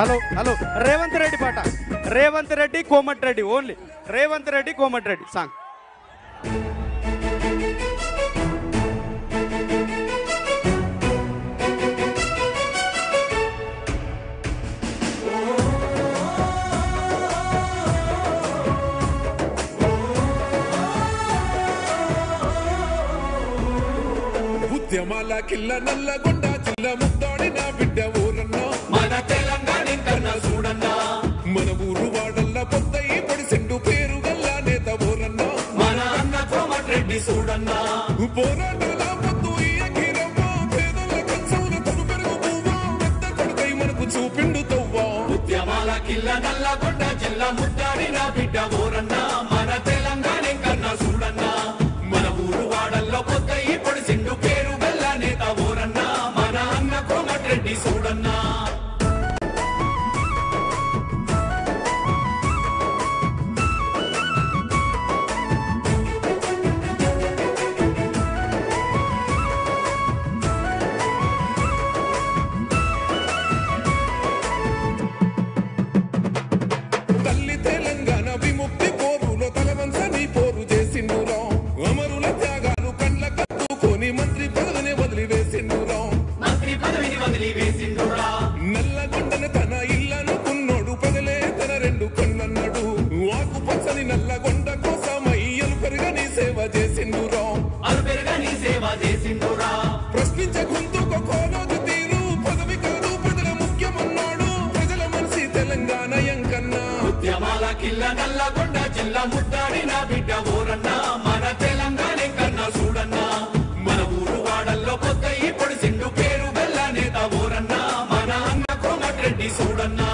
hello hello Revanth Reddy పాట Revanth Reddy Komat Reddy only Revanth Reddy Komat Reddy song ఉద్యమాల కిల్ల నల్లగొండ జిల్ల ముద్దాడి నా బిడ్డ ఊరన్నా మన తెలంగాణ కన్నా చూడన్నా మన ఊరు వాడల్ల పొద్దయి పొడిసెండు పేరు గల్ల నేత ఊరన్నా మన అన్న కోమటిరెడ్డి చూడన్నా పోరాటాల పొద్దు ఈ అఖిరవ్వ పేదల కంచౌల తను పెరుగు పువ్వా పెద్ద కొడుకై మనకు చూపిండు తవ్వా ఉద్యమాల కిల్ల నల్లగొండ జిల్లా ముద్దాడిన బిడ్డ ఊరన్నా మన తెలంగాణ కన్నా చూడన్నా మన ఊరు వాడల్లో కొత్త ఈ పొడిసిండు పేరు బెల్ల నేత ఊరన్నా మన అన్న కోమటిరెడ్డి చూడన్నా తల్లి తెలంగాణ విముక్తి పోరులో తలవంచని పోరు చేసిండురా అమరుల త్యాగాలు కండ్ల కత్తుకొని మంత్రి పదవిని వదిలివేసిండురా మంత్రి పదవిని వదిలి వేసిండురా నల్లగొండన తన ఇల్లనుకున్నోడు పగలే తన రెండు కళ్ళన్నాడు ఆకు పచ్చని నల్లగొండ కోసమై ఎలుపెరుగని సేవ చేసిండురా అరుపెరుగా నీ సేవ చేసిండురా ప్రశ్నించే గొంతుకు కోనోదు తీరు పదవి కాదు ప్రజల ముఖ్యమన్నాడు ప్రజల మనిషి తెలంగాణ ఎంకన్నా ఉద్యమాల కిల్ల నల్లగొండ జిల్లా ముద్దాడిన బిడ్డ ఊరన్నా మన తెలంగాణ కన్నా చూడన్నా మన ఊరు వాడల్లో కొత్త ఈ పొడిసిండు పేరు బెల్ల నేత ఊరన్నా మన అన్న కోమటిరెడ్డి చూడన్నా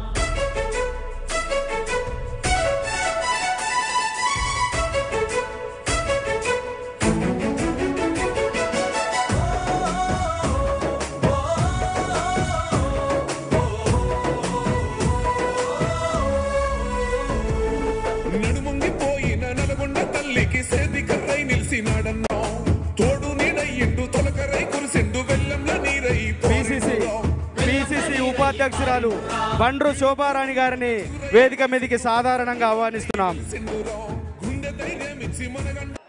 నడుముంగిపోయిన నల్గొండ తల్లికి సేది కర్రై నిలిసినాడన్నా తోడు నీడయ్యిండు తొలకరై కురిసిండు వెల్లంల నీరై పిసిసి పిసిసి ఉపాధ్యక్షురాలు బండ్రు శోభారాణి గారిని వేదిక మీదకి సాధారణంగా ఆహ్వానిస్తున్నాం సింధురా గుండె ధైర్యం ఇచ్చి మనగండ